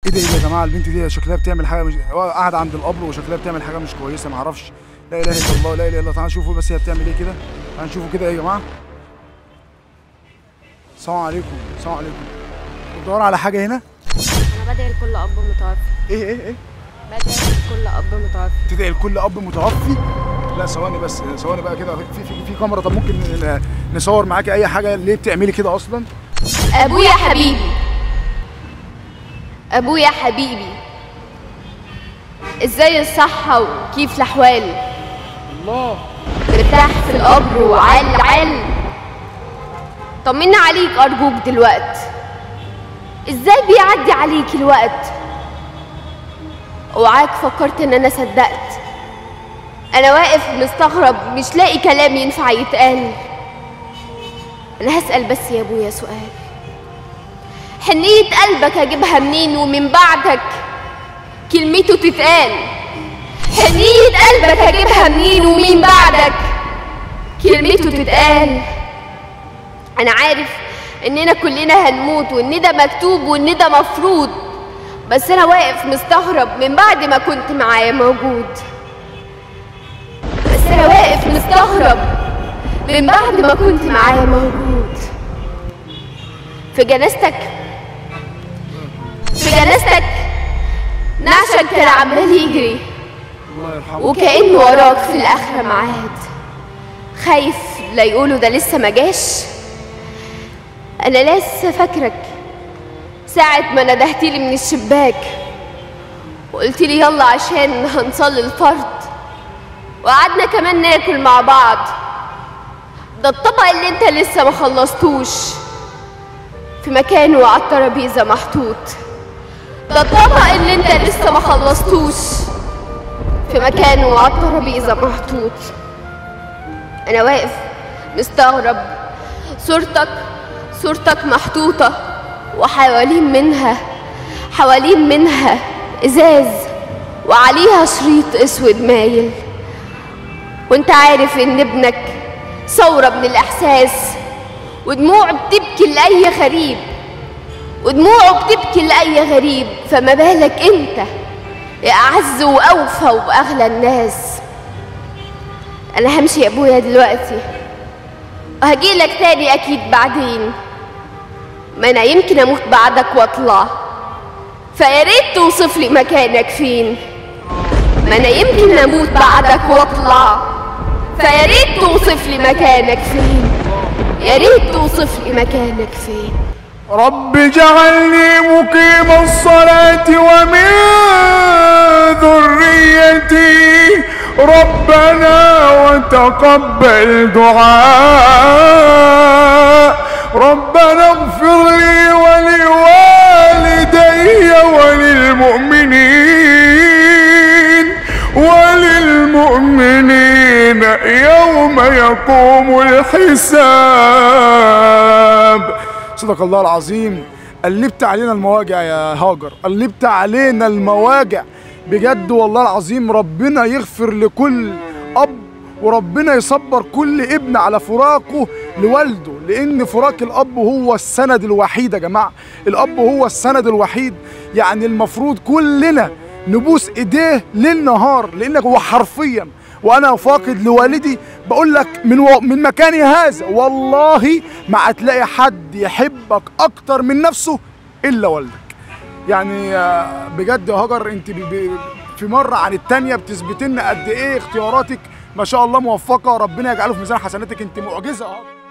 ايه ده ايه ده يا جماعه البنت دي شكلها بتعمل حاجه مش قاعده عند القبر وشكلها بتعمل حاجه مش كويسه ما اعرفش لا اله الا الله لا اله الا الله تعالى نشوفوا بس هي بتعمل ايه كده تعالى نشوفوا كده يا جماعه السلام عليكم السلام عليكم بتدور على حاجه هنا انا بدعي لكل اب متوفي ايه ايه ايه بدعي لكل اب متوفي تدعي لكل اب متوفي لا ثواني بس ثواني بقى كده في في في كاميرا طب ممكن ن- نصور معاكي اي حاجه ليه بتعملي كده اصلا ابويا حبيبي ابويا حبيبي ازاي الصحة وكيف الاحوال الله مرتاح في القبر وعال عال طمنا عليك ارجوك دلوقت ازاي بيعدي عليك الوقت اوعاك فكرت ان انا صدقت انا واقف مستغرب مش لاقي كلام ينفع يتقال انا هسأل بس يا ابويا سؤال حنية قلبك اجيبها منين ومن بعدك كلمته تتقال حنية قلبك اجيبها منين ومين بعدك كلمته تتقال انا عارف اننا كلنا هنموت وان ده مكتوب وان ده مفروض بس انا واقف مستغرب من بعد ما كنت معايا موجود بس انا واقف مستغرب من بعد ما كنت معايا موجود في جنازتك في جنازتك نعشك كان عمال يجري الله يرحمه وكأنه وراك في الآخرة معاد خايف لا يقولوا ده لسه ما جاش أنا لسه فاكرك ساعة ما ندهتلي من الشباك وقلت لي يلا عشان هنصلي الفرض وقعدنا كمان ناكل مع بعض ده الطبق اللي انت لسه ما خلصتوش في مكانه على الترابيزة محطوط ده الطبق اللي انت لسه ما خلصتوش في مكانه على الترابيزة محطوط أنا واقف مستغرب صورتك صورتك محطوطة وحوالين منها حوالين منها إزاز وعليها شريط أسود مايل وانت عارف إن ابنك ثورة من الإحساس ودموع بتبكي لأي غريب ودموعه بتبكي لأي غريب فما بالك انت يا أعز وأوفى وأغلى الناس أنا همشي يا أبويا دلوقتي وهجيلك تاني أكيد بعدين ما أنا يمكن أموت بعدك وأطلع فيا ريت توصف لي مكانك فين ما أنا يمكن أموت بعدك وأطلع فيا ريت توصف لي مكانك فين يا ريت توصف لي مكانك فين رب اجعلني مقيم الصلاة ومن ذريتي ربنا وتقبل دعاء ربنا اغفر لي ولوالدي وللمؤمنين وللمؤمنين يوم يقوم الحساب صدق الله العظيم قلبت علينا المواجع يا هاجر قلبت علينا المواجع بجد والله العظيم ربنا يغفر لكل اب وربنا يصبر كل ابن على فراقه لوالده لان فراق الاب هو السند الوحيد يا جماعه الاب هو السند الوحيد يعني المفروض كلنا نبوس ايديه ليل نهار لانك هو حرفيا وانا فاقد لوالدي بقول لك من و... من مكاني هذا والله ما هتلاقي حد يحبك اكتر من نفسه الا والدك يعني آه، بجد يا هاجر انت ب... ب... في مره عن التانيه بتثبت لنا قد ايه اختياراتك ما شاء الله موفقه ربنا يجعله في ميزان حسناتك انت معجزه يا هاجر